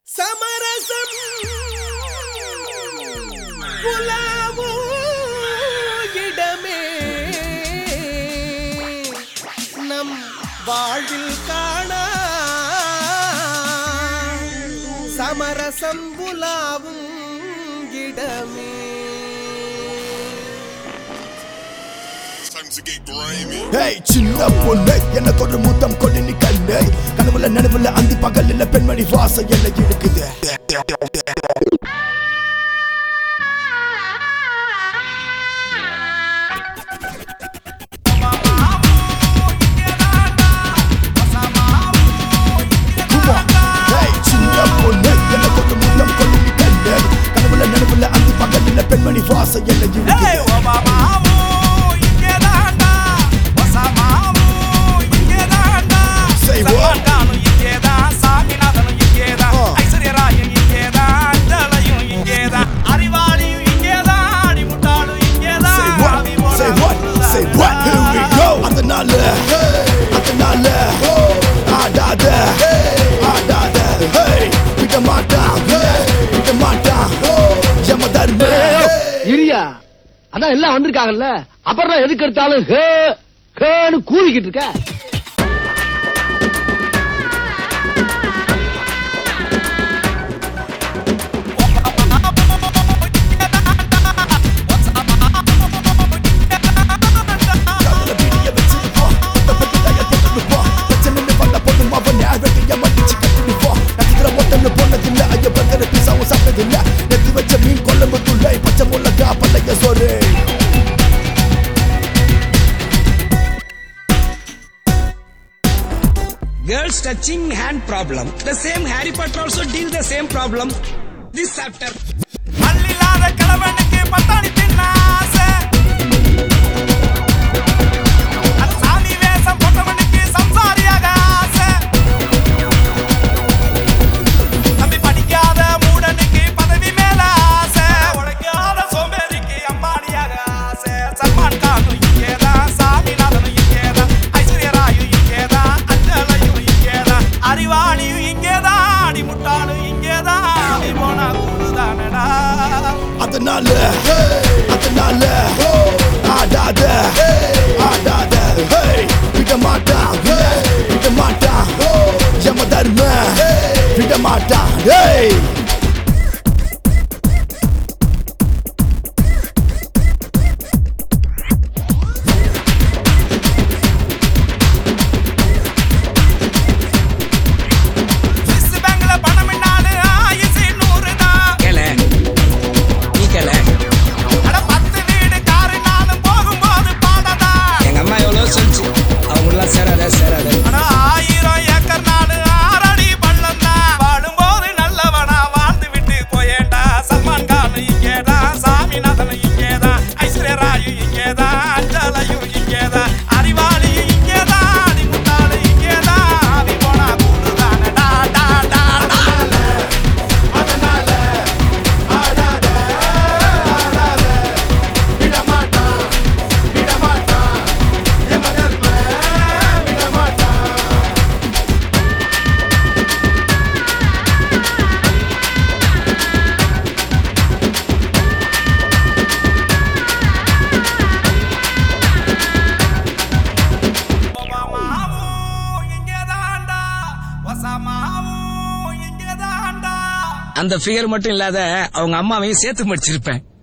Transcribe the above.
சமரசம் புலாவோ இடமே நம் வாழ்வில் காண சமரசம் புலாவும் இடமே Time to get grimy. Hey சின்ன பொண்ணு எனக்கு ஒரு முத்தம் கொண்டு நீ கண்ணு கனவுல நனவுல அந்தி பகல்ல பெண்மணி வாச என்ன இழுக்குது Come on. ஹேய் சின்ன பொண்ணு எனக்கு ஒரு முத்தம் கொண்டு நீ கண்ணு கனவுல நனவுல அந்தி பகல்ல பெண்மணி வாச என்ன இழுக்குது Say what? Uh. Say what? Say what? Say what? Here we go. அதனால அதனால ஆடாத ஆடாத hey விட மாட்டான் விட மாட்டான் யம தர்ம இரியா அதான் எல்லாம் வந்திருக்காங்கல்ல அப்புறம் எதுக்கு எடுத்தாலும் ஹே ஹேன்னு கூறிக்கிட்டு இருக்க காதுல பிடிய வச்சிருப்போம் தொட்டப்பட்டு தய தொட்டுருப்போம் பிரச்சனை வந்த போதும் அவன் வெட்டிய மடிச்சு கட்டிருப்போம் நட்சத்திர ஓட்டம்னு போனதில்ல ஐய பர்கர் பிசாவும் சாப்பிட்டதில்ல நெத்தி வச்ச மீன் கொழம்பு துள்ளை பச்சை முள்ளக்கா பல்லைய சோறு Girls touching hand problem. The same Harry Potter also deal the same problem. This chapter. மல்லில்லாத கிழவனுக்கு பட்டாணி தின்ன ஆசை. அது சாமி வேஷம் போட்டவனுக்கு சம்சாரியாக ஆசை. தம்பி படிக்காத மூடனுக்கு பதவி மேல ஆசை. உழைக்காத சோம்பேறிக்கு அம்பானியாக ஆசை. சல்மான் கானும் இங்கேதான், சாமிநாதனும் இங்கேதான், ஐஸ்வர்யா ராயும் இங்கேதான், அஞ்சலையும் இங்கேதான், அறிவாளியும் இங்கேதான், அடிமுட்டாளும் இங்கேதான், அடி போனா கூடுதானடா அதனால அதனால ஆடாத ஆடாத hey விட மாட்டான் விட மாட்டான் யம தர்ம விட மாட்டான் hey சுவிஸ் பேங்க்ல பணம் இன்னாலு ஆயுசு நூறுதான். கேள நீ கேள அட பத்து வீடு காருனாலும் போகும்போது பாடதான். எங்க அம்மா எவ்வளவு சொல்லிச்சு அவங்களெல்லாம் சேராத சேராத அட ஆயிரம் ஏக்கர் நாடு ஆறடி பள்ளம்தான். வாழும்போது நல்லவனா வாழ்ந்து விட்டு போயேண்டா. சல்மான் கான் இங்கேதான், சாமிநாதன் இங்கேதான், ஐஸ்வர்யா ராய் இங்கேதான், அஞ்சலையும் இங்கேதான், அறிவாளியும் இங்கேதான், அடிமுட்டாளு இங்கேதான், ஆவி போனா கூடுதானடா, டா, டா, டா. ஒபாமாவும் இங்கேதான்டா, ஒசாமாவும் இங்கேதான்டா. அந்த ஃபிகர் மட்டும் இல்லாத அவங்க அம்மாவையும் சேர்த்து படிச்சிருப்பேன்